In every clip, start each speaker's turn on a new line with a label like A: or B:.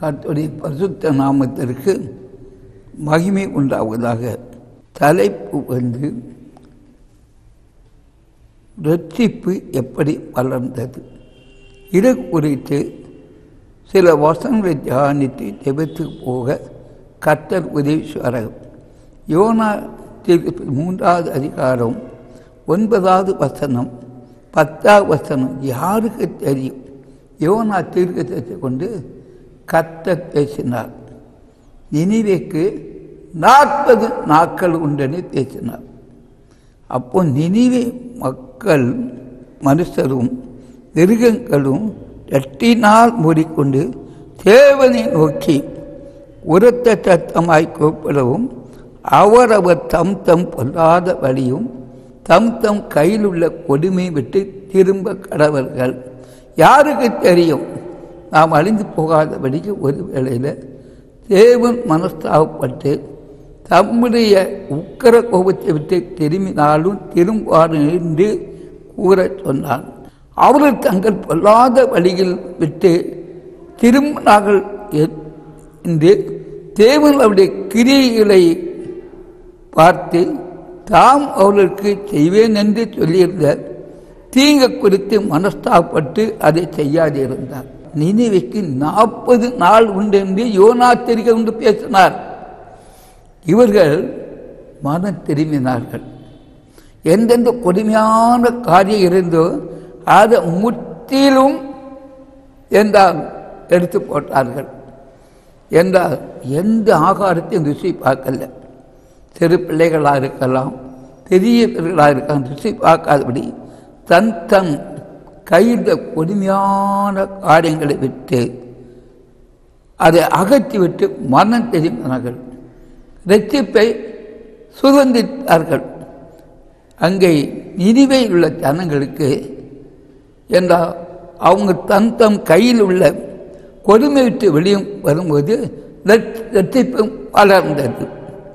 A: கர்த்தருடைய பரிசுத்த நாமத்திற்கு மகிமை உண்டாவதாக தலைப்பு வந்து ரட்சிப்பு எப்படி வளர்ந்தது இது குறித்து சில வசனங்களை தியானித்து ஜெபித்து போக கர்த்தர் உதவி யோனா தீர்க்க மூன்றாவது அதிகாரம் ஒன்பதாவது வசனம் பத்தாவது வசனம் யாருக்கு தெரியும் யோனா தீர்க்கத்தை கொண்டு கர்த்தர் பேசினார் நினிவேக்கு நாற்பது நாட்கள் உண்டென்று பேசினார் அப்போ நினிவே மக்கள் மனுஷரும் மிருகங்களும் எட்டினால் மூடிக்கொண்டு தேவனை நோக்கி உரத்த சத்தமாய் கூப்பிடவும் அவரவர் தம் தம் பொல்லாத வழியும் தம் தம் கையில் உள்ள கொடுமை விட்டு திரும்ப கடவர்கள் யாருக்கு தெரியும் நாம் அழிந்து போகாதபடிக்கு ஒரு வேளையில் தேவன் மனஸ்தாபப்பட்டு தம்முடைய உக்கர கோபத்தை விட்டு திரும்பினாலும் திரும்பாரு என்று கூறச் சொன்னான் அவர்கள் தங்கள் பொல்லாத வழியில் விட்டு திரும்பினார்கள் என்று தேவன் அவருடைய கிரியைகளை பார்த்து தாம் அவர்களுக்கு செய்வேன் என்று சொல்லியிருந்த தீங்க குறித்து மனஸ்தாப்பட்டு அதை செய்யாதிருந்தார் நினைவைக்கு நாற்பது நாள் உண்டு என்று யோனா தெரிக கொண்டு பேசினார் இவர்கள் மனம் திரும்பினார்கள் எந்தெந்த கொடுமையான காரியம் இருந்தோ அதை முற்றிலும் என்றால் எடுத்து போட்டார்கள் என்றால் எந்த ஆகாரத்தையும் ருசி பார்க்கல சிறு பிள்ளைகளாக இருக்கலாம் பெரிய பிள்ளைகளாக இருக்கலாம் ருசி பார்க்காதபடி தன் தன் கையில் கொடுமையான காரியங்களை விட்டு அதை அகற்றி விட்டு மனம் தெரிந்தார்கள் ரட்சிப்பை சுதந்தித்தார்கள் அங்கே நினைவில் உள்ள ஜனங்களுக்கு என்றால் அவங்க தன் தம் கையில் உள்ள கொடுமை விட்டு வெளியும் வரும்போது ரட்சிப்பும் வளர்ந்தது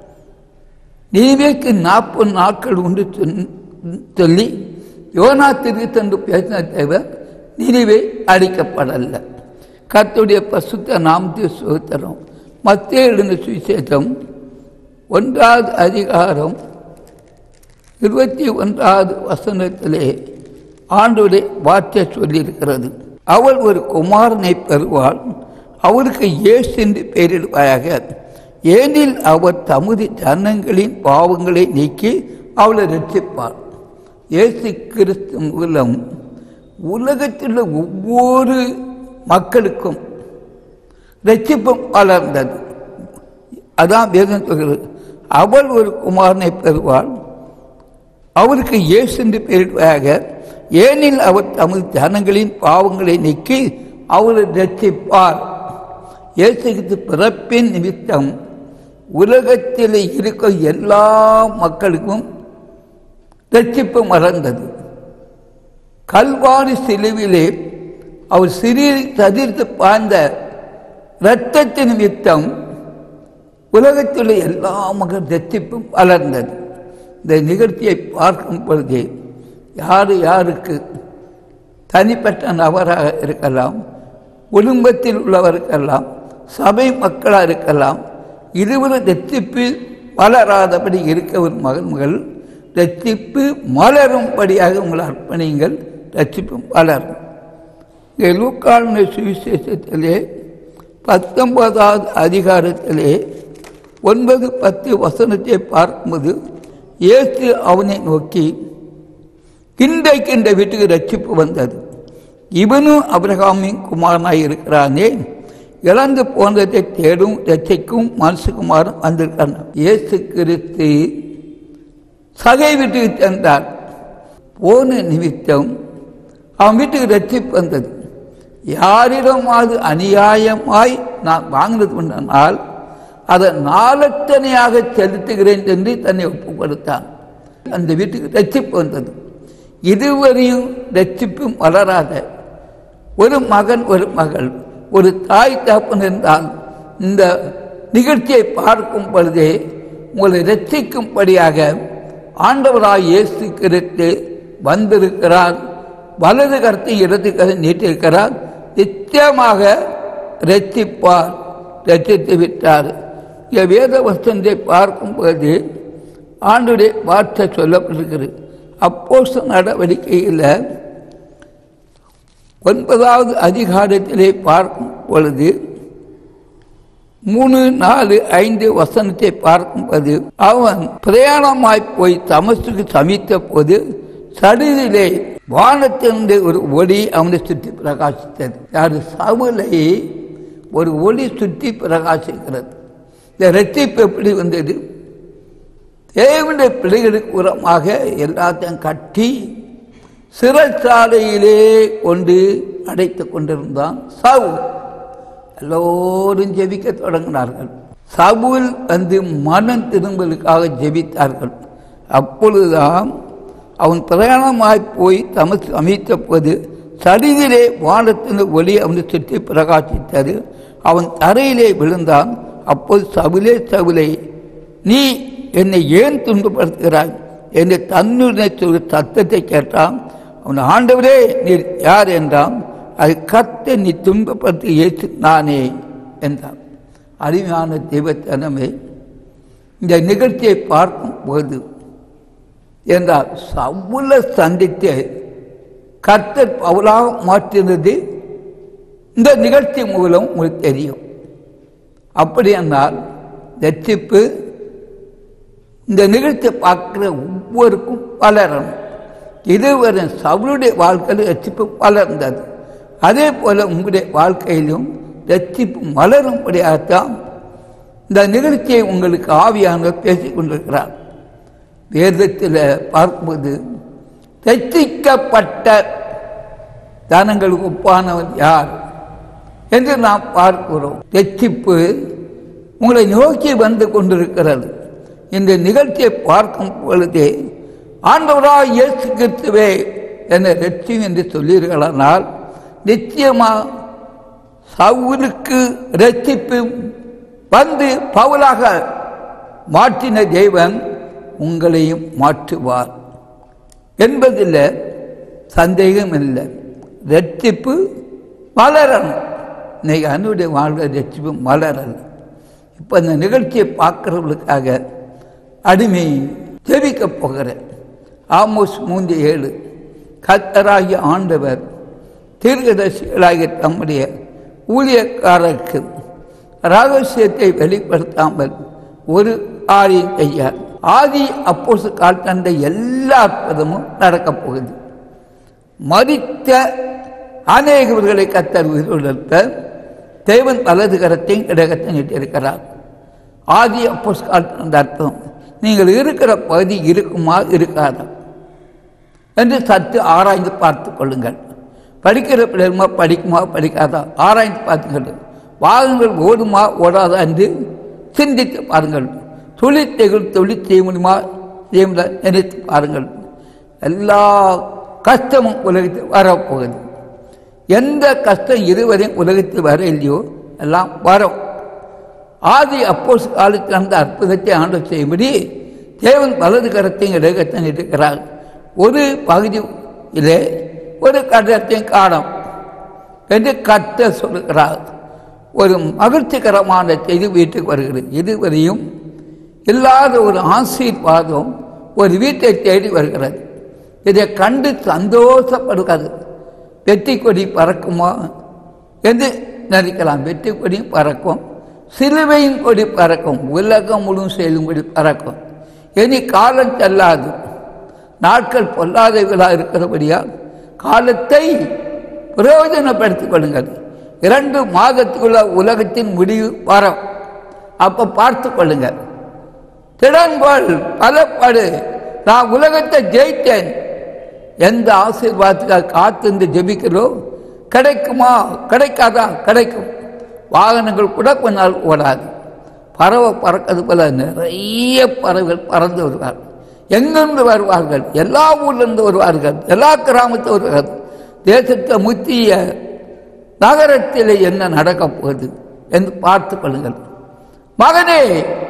A: நீவேக்கு நாற்பது நாட்கள் உண்டு சொல்லி யோனா திருத்தன்று பேசின தேவர் நினைவே அழிக்கப்படல கத்துடைய பசுத்த நாமத்தை சுத்தரம் மத்திய எழுந்த சுவிசேஷம் ஒன்றாவது அதிகாரம் இருபத்தி ஒன்றாவது வசனத்திலே ஆண்டுடைய வார்த்தை சொல்லியிருக்கிறது அவள் ஒரு குமாரனை பெறுவாள் அவருக்கு ஏசு என்று பெயரிடுவாயாக ஏனில் அவர் தமது ஜனங்களின் பாவங்களை நீக்கி அவளை ரட்சிப்பார் இயேசு கிறிஸ்து மூலம் உலகத்தில் ஒவ்வொரு மக்களுக்கும் ரட்சிப்பும் வளர்ந்தது அதான் வேதம் சொல்கிறது அவள் ஒரு குமாரனை பெறுவாள் அவருக்கு இயேசு என்று பெயரிடுவாக ஏனில் அவர் தமது ஜனங்களின் பாவங்களை நீக்கி அவரை ரட்சிப்பார் இயேசுக்கு பிறப்பின் நிமித்தம் உலகத்தில் இருக்கும் எல்லா மக்களுக்கும் ரட்சிப்பு மறந்தது கல்வாரி சிலுவிலே அவர் சிறிய சதிர்த்து பாய்ந்த இரத்தத்தின் நிமித்தம் உலகத்தில் எல்லா மக்கள் ரட்சிப்பும் வளர்ந்தது இந்த நிகழ்ச்சியை பார்க்கும் பொழுது யார் யாருக்கு தனிப்பட்ட நபராக இருக்கலாம் குடும்பத்தில் உள்ளவருக்கெல்லாம் சபை மக்களாக இருக்கலாம் இருவரும் ரட்சிப்பு வளராதபடி இருக்க ஒரு மகன்கள் ரட்சிப்பு மலரும்படியாக உங்களை அர்ப்பணிங்கள் ரட்சிப்பும் வளரும் லூக்காளுடைய சுவிசேஷத்திலே பத்தொன்பதாவது அதிகாரத்திலே ஒன்பது பத்து வசனத்தை பார்க்கும்போது இயேசு அவனை நோக்கி இன்றைக்கு இந்த வீட்டுக்கு ரட்சிப்பு வந்தது இவனும் அபிரகாமின் குமாரனாய் இருக்கிறானே இழந்து போனதை தேடும் ரட்சிக்கும் மனசுக்குமாரும் வந்திருக்கான் இயேசு கிறிஸ்து சகை வீட்டுக்கு சென்றார் போன நிமித்தம் அவன் வீட்டுக்கு ரட்சிப்பு வந்தது யாரிடமாவது அநியாயமாய் நான் வாங்கினது கொண்டால் அதை நாலத்தனையாக செலுத்துகிறேன் என்று தன்னை ஒப்பு கொடுத்தான் அந்த வீட்டுக்கு ரட்சிப்பு வந்தது இதுவரையும் ரட்சிப்பும் வளராத ஒரு மகன் ஒரு மகள் ஒரு தாய் தாப்பன் இருந்தால் இந்த நிகழ்ச்சியை பார்க்கும் பொழுதே உங்களை ரட்சிக்கும்படியாக ஆண்டவராய் இயேசு கிறிஸ்து வந்திருக்கிறார் வலது கருத்தை இடது கருத்தை நீட்டிருக்கிறார் நிச்சயமாக ரட்சிப்பார் ரச்சித்து விட்டார் இந்த வேத வசனத்தை பார்க்கும்போது ஆண்டுடைய வார்த்தை சொல்லப்பட்டிருக்கிறது அப்போஸ் நடவடிக்கையில் ஒன்பதாவது அதிகாரத்திலே பார்க்கும் பொழுது மூணு நாலு ஐந்து வசனத்தை பார்க்கும்போது அவன் பிரயாணமாய் போய் தமசுக்கு சமித்த போது சடுதிலே வானத்திலிருந்து ஒரு ஒளி அவனை சுற்றி பிரகாசித்தது யாரு சவுலை ஒரு ஒளி சுற்றி பிரகாசிக்கிறது இந்த ரெட்டிப்பு எப்படி வந்தது தேவனுடைய பிள்ளைகளுக்கு உரமாக எல்லாத்தையும் கட்டி சிறைச்சாலையிலே கொண்டு அடைத்து கொண்டிருந்தான் சவுல் எல்லோரும் ஜெபிக்க தொடங்கினார்கள் சவுல் வந்து மனம் திரும்பலுக்காக ஜெபித்தார்கள் அப்பொழுதுதான் அவன் பிரயாணமாய் போய் தமக்கு அமைத்த போது சரிதிலே வானத்தின் ஒளி அவனை சுற்றி பிரகாசித்தது அவன் தரையிலே விழுந்தான் அப்போது சவுலே சவுலே நீ என்னை ஏன் துன்பப்படுத்துகிறாய் என்று தன்னுடைய சொல் சத்தத்தை கேட்டான் அவன் ஆண்டவரே நீர் யார் என்றான் அது கத்த நீ துன்பப்படுத்தி ஏற்று நானே என்றான் அருமையான தெய்வத்தனமே இந்த நிகழ்ச்சியை பார்க்கும் போது என்றால் சவுல சந்தித்து கர்த்தர் பவுலாக மாற்றினது இந்த நிகழ்ச்சி மூலம் உங்களுக்கு தெரியும் அப்படி என்றால் ரட்சிப்பு இந்த நிகழ்ச்சியை பார்க்குற ஒவ்வொருக்கும் பலரணும் இதுவரை சவுளுடைய வாழ்க்கையில் ரட்சிப்பு வளர்ந்தது அதே போல் உங்களுடைய வாழ்க்கையிலும் ரட்சிப்பு மலரும்படியாகத்தான் இந்த நிகழ்ச்சியை உங்களுக்கு ஆவியானவர் பேசிக் கொண்டிருக்கிறார் வேதத்தில் பார்க்கும்போது ரட்சிக்கப்பட்ட தானங்களுக்கு ஒப்பானவன் யார் என்று நாம் பார்க்கிறோம் ரட்சிப்பு உங்களை நோக்கி வந்து கொண்டிருக்கிறது இந்த நிகழ்ச்சியை பார்க்கும் பொழுதே ஆண்டவராக இயேசு கிறிஸ்துவே என்னை ரட்சியும் என்று சொல்லீர்களானால் நிச்சயமாக சவுலுக்கு ரட்சிப்பு வந்து பவுலாக மாற்றின தேவன் உங்களையும் மாற்றுவார் என்பதில் சந்தேகம் இல்லை ரட்சிப்பு மலரணும் இன்னைக்கு அன்னுடைய வாழ்க்கை ரட்சிப்பு மலரல் இப்போ இந்த நிகழ்ச்சியை பார்க்குறவங்களுக்காக அடிமை ஜெபிக்க போகிறேன் ஆமோஸ் மூன்று ஏழு கத்தராகிய ஆண்டவர் தீர்க்கதரிசிகளாகிய தம்முடைய ஊழியக்காரருக்கு ரகசியத்தை வெளிப்படுத்தாமல் ஒரு காரியம் செய்யார் ஆதி அப்போசு கால் தந்த எல்லா அற்புதமும் நடக்கப் போகுது மறித்த அநேகவர்களை கத்தர் உயிரிழத்த தேவன் வலது கரத்தையும் இடகத்தை நீட்டிருக்கிறார் ஆதி அப்போஸ் கால் தந்த அர்த்தம் நீங்கள் இருக்கிற பகுதி இருக்குமா இருக்காதா என்று சற்று ஆராய்ந்து பார்த்து கொள்ளுங்கள் படிக்கிற பிள்ளைமா படிக்குமா படிக்காதா ஆராய்ந்து பார்த்துங்கள் வாகனங்கள் ஓடுமா ஓடாதா என்று சிந்தித்து பாருங்கள் தொழில் செய்கள் தொழில் செய்ய முடியுமா செய்ய முடியாது நினைத்து பாருங்கள் எல்லா கஷ்டமும் உலகத்தில் வரப்போகுது எந்த கஷ்டம் இதுவரையும் உலகத்தில் வர இல்லையோ எல்லாம் வரும் ஆதி அப்போஸ் காலத்தில் அந்த அற்புதத்தை ஆண்டு செய்யும்படி தேவன் வலது கரத்தையும் இடகத்தையும் இருக்கிறார் ஒரு பகுதியிலே ஒரு கட்டத்தையும் காணும் என்று கத்த சொல்லுகிறார் ஒரு மகிழ்ச்சிகரமான செய்தி வீட்டுக்கு வருகிறது இதுவரையும் இல்லாத ஒரு ஆசீர்வாதம் ஒரு வீட்டை தேடி வருகிறது இதை கண்டு சந்தோஷப்படுகிறது வெற்றி கொடி பறக்குமா என்று நினைக்கலாம் வெற்றி கொடியும் பறக்கும் சிலுவையும் கொடி பறக்கும் உலகம் முழுவதும் செல்லும் கொடி பறக்கும் இனி காலம் செல்லாது நாட்கள் பொல்லாதவர்களாக இருக்கிறபடியால் காலத்தை பிரயோஜனப்படுத்திக் கொள்ளுங்கள் இரண்டு மாதத்துக்குள்ள உலகத்தின் முடிவு வரும் அப்போ பார்த்து கொள்ளுங்கள் திடன்கொள் பலப்படு நான் உலகத்தை ஜெயித்தேன் எந்த ஆசீர்வாதத்துக்காக காத்திருந்து ஜெபிக்கிறோ கிடைக்குமா கிடைக்காதா கிடைக்கும் வாகனங்கள் கூட கொஞ்ச நாள் ஓடாது பறவை பறக்கிறது போல நிறைய பறவைகள் பறந்து வருவார்கள் எங்கிருந்து வருவார்கள் எல்லா ஊர்லேருந்து வருவார்கள் எல்லா கிராமத்து வருவார்கள் தேசத்தை முத்திய நகரத்தில் என்ன நடக்கப் போகுது என்று பார்த்து கொள்ளுங்கள் மகனே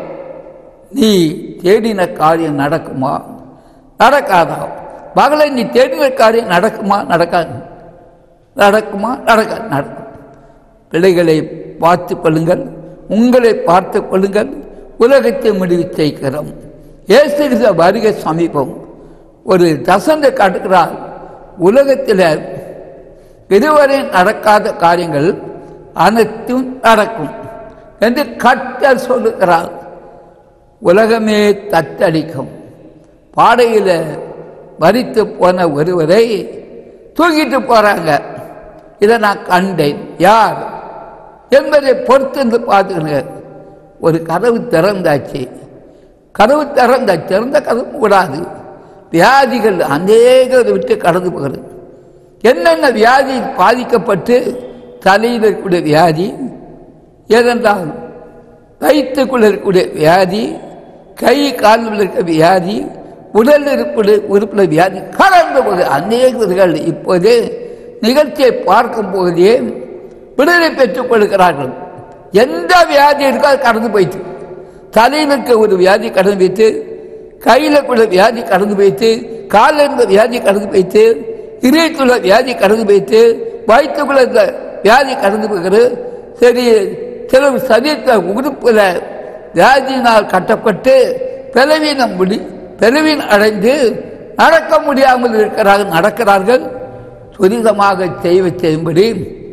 A: நீ தேடின காரியம் நடக்குமா நடக்காதா மகளை நீ தேடின காரியம் நடக்குமா நடக்காது நடக்குமா நடக்காது நடக்கும் பிள்ளைகளை பார்த்து கொள்ளுங்கள் உங்களை பார்த்துக் கொள்ளுங்கள் உலகத்தை முடிவு செய்கிறோம் இயேசு கிறிஸ்து வருகை சமீபம் ஒரு தசந்தை காட்டுகிறார் உலகத்தில் இதுவரை நடக்காத காரியங்கள் அனைத்தும் நடக்கும் என்று கட்டர் சொல்லுகிறார் உலகமே தத்தளிக்கும் பாடையில் மறித்து போன ஒருவரை தூக்கிட்டு போறாங்க இதை நான் கண்டேன் யார் என்பதை பொறுத்திருந்து பார்த்துக்கங்க ஒரு கதவு திறந்தாச்சு கதவு திறந்த திறந்த கதவு விடாது வியாதிகள் அநேகரை விட்டு கடந்து போகிறது என்னென்ன வியாதி பாதிக்கப்பட்டு தலையில் இருக்கக்கூடிய வியாதி ஏனென்றால் வயிற்றுக்குள்ள இருக்கக்கூடிய வியாதி கை காலில் இருக்க வியாதி உடல் இருப்பில் உறுப்பில் வியாதி கலந்து போகுது அநேகர்கள் இப்போது நிகழ்ச்சியை பார்க்கும் போதே விடுதலை பெற்றுக் கொள்கிறார்கள் எந்த வியாதி இருக்கோ அது கடந்து போயிட்டு தலையில் இருக்க ஒரு வியாதி கடந்து போயிட்டு கையில் உள்ள வியாதி கடந்து போயிட்டு காலில் இருந்த வியாதி கடந்து போயிட்டு இதயத்துள்ள வியாதி கடந்து போயிட்டு வயிற்றுக்குள்ள இருந்த வியாதி கடந்து போகிறது சரி சில சரீரத்தை உறுப்பில் வியாதியினால் கட்டப்பட்டு பிளவீனம் முடி பிளவீன் அடைந்து நடக்க முடியாமல் இருக்கிறார்கள் நடக்கிறார்கள் துரிதமாக செய்வ செய்யும்படி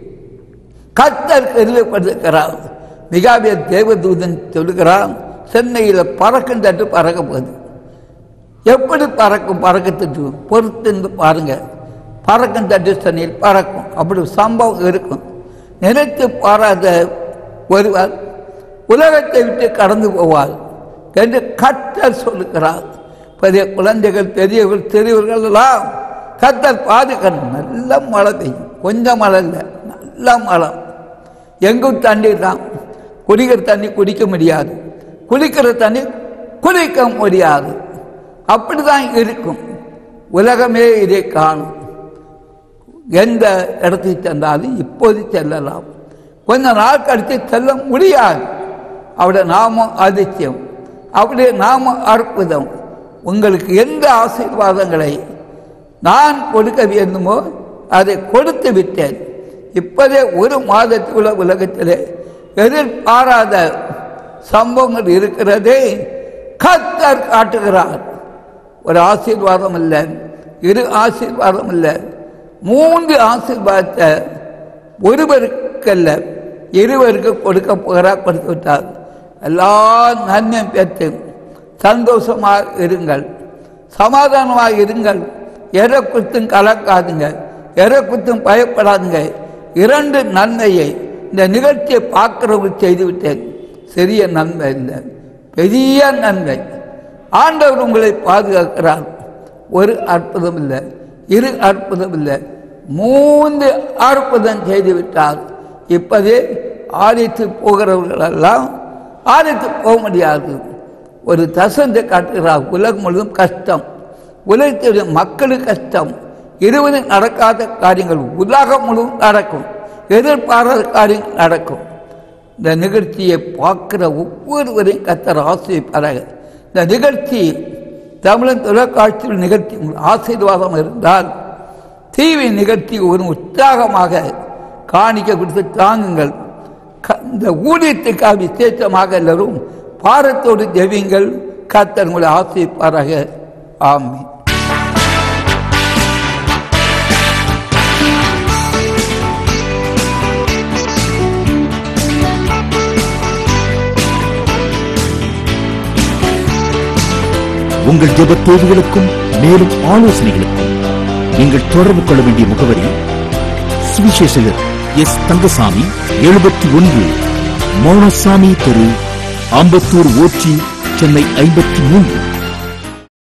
A: கத்தர் கருதப்பட்டிருக்கிறார் மிகாவிய தேவதூதன் சொல்லுகிறான் சென்னையில் பறக்கும் தட்டு பறக்க போகுது எப்படி பறக்கும் பறக்கத்துட்டு பொறுத்து பாருங்க பறக்கும் தட்டு சென்னையில் பறக்கும் அப்படி சம்பவம் இருக்கும் நினைத்து பாராத ஒருவர் உலகத்தை விட்டு கடந்து போவார் என்று கத்தர் சொல்லுகிறார் பெரிய குழந்தைகள் பெரியவர்கள் சிறியவர்கள் எல்லாம் கத்தர் பாதுகாக்கணும் நல்ல மழை பெய்யும் கொஞ்சம் மழை இல்லை நல்ல மழை எங்கும் தண்ணி தான் குடிக்கிற தண்ணி குடிக்க முடியாது குளிக்கிற தண்ணி குளிக்க முடியாது அப்படிதான் இருக்கும் உலகமே இதை காணும் எந்த இடத்துக்கு சென்றாலும் இப்போது செல்லலாம் கொஞ்ச நாள் கழித்து செல்ல முடியாது அவருடைய நாமம் அதிசயம் அவருடைய நாம அற்புதம் உங்களுக்கு எந்த ஆசீர்வாதங்களை நான் கொடுக்க வேண்டுமோ அதை கொடுத்து விட்டேன் இப்போதே ஒரு மாதத்துக்குள்ள உலகத்தில் எதிர்பாராத சம்பவங்கள் இருக்கிறதே கத்தர் காட்டுகிறார் ஒரு ஆசீர்வாதம் இல்லை இரு ஆசீர்வாதம் இல்லை மூன்று ஆசீர்வாதத்தை ஒருவருக்கல்ல இருவருக்கு கொடுக்க போகிறார் கொடுத்து விட்டார் எல்லா நன்மையும் பெற்று சந்தோஷமாக இருங்கள் சமாதானமாக இருங்கள் எதை குத்தும் கலக்காதுங்க எதை குத்தும் பயப்படாதுங்க இரண்டு நன்மையை இந்த நிகழ்ச்சியை பார்க்கிறவங்க செய்துவிட்டேன் சிறிய நன்மை இல்லை பெரிய நன்மை ஆண்டவர் உங்களை பாதுகாக்கிறார் ஒரு அற்புதம் இல்லை இரு அற்புதம் இல்லை மூன்று அற்புதம் செய்து விட்டார் இப்போதே ஆதித்து போகிறவர்களெல்லாம் ஆதித்து போக முடியாது ஒரு தசந்தை காட்டுகிறார் உலகம் முழுவதும் கஷ்டம் உலகத்துடைய மக்களுக்கு கஷ்டம் இருபது நடக்காத காரியங்கள் உலகம் முழுவதும் நடக்கும் எதிர்பாராத காரியங்கள் நடக்கும் இந்த நிகழ்ச்சியை பார்க்கிற ஒவ்வொருவரையும் கத்தர் ஆசிரியப்பாராக இந்த நிகழ்ச்சி தமிழன் தொலைக்காட்சியில் நிகழ்ச்சி உங்களுக்கு ஆசீர்வாதம் இருந்தால் டிவி நிகழ்ச்சி ஒரு உற்சாகமாக காணிக்க கொடுத்து தாங்குங்கள் க- இந்த ஊழியத்துக்காக விசேஷமாக எல்லாரும் பாரத்தோடு ஜெபிங்கள் கத்தர் உங்களை ஆசிரிப்பாராக ஆமென்
B: உங்கள் ஜெப தேவைகளுக்கும் மேலும் ஆலோசனைகளுக்கும் நீங்கள் தொடர்பு கொள்ள வேண்டிய முகவரி சுவிசேஷகர் எஸ் தங்கசாமி எழுபத்தி ஒன்று மௌனசாமி தெரு ஆம்பத்தூர் ஓச்சி சென்னை ஐம்பத்தி மூன்று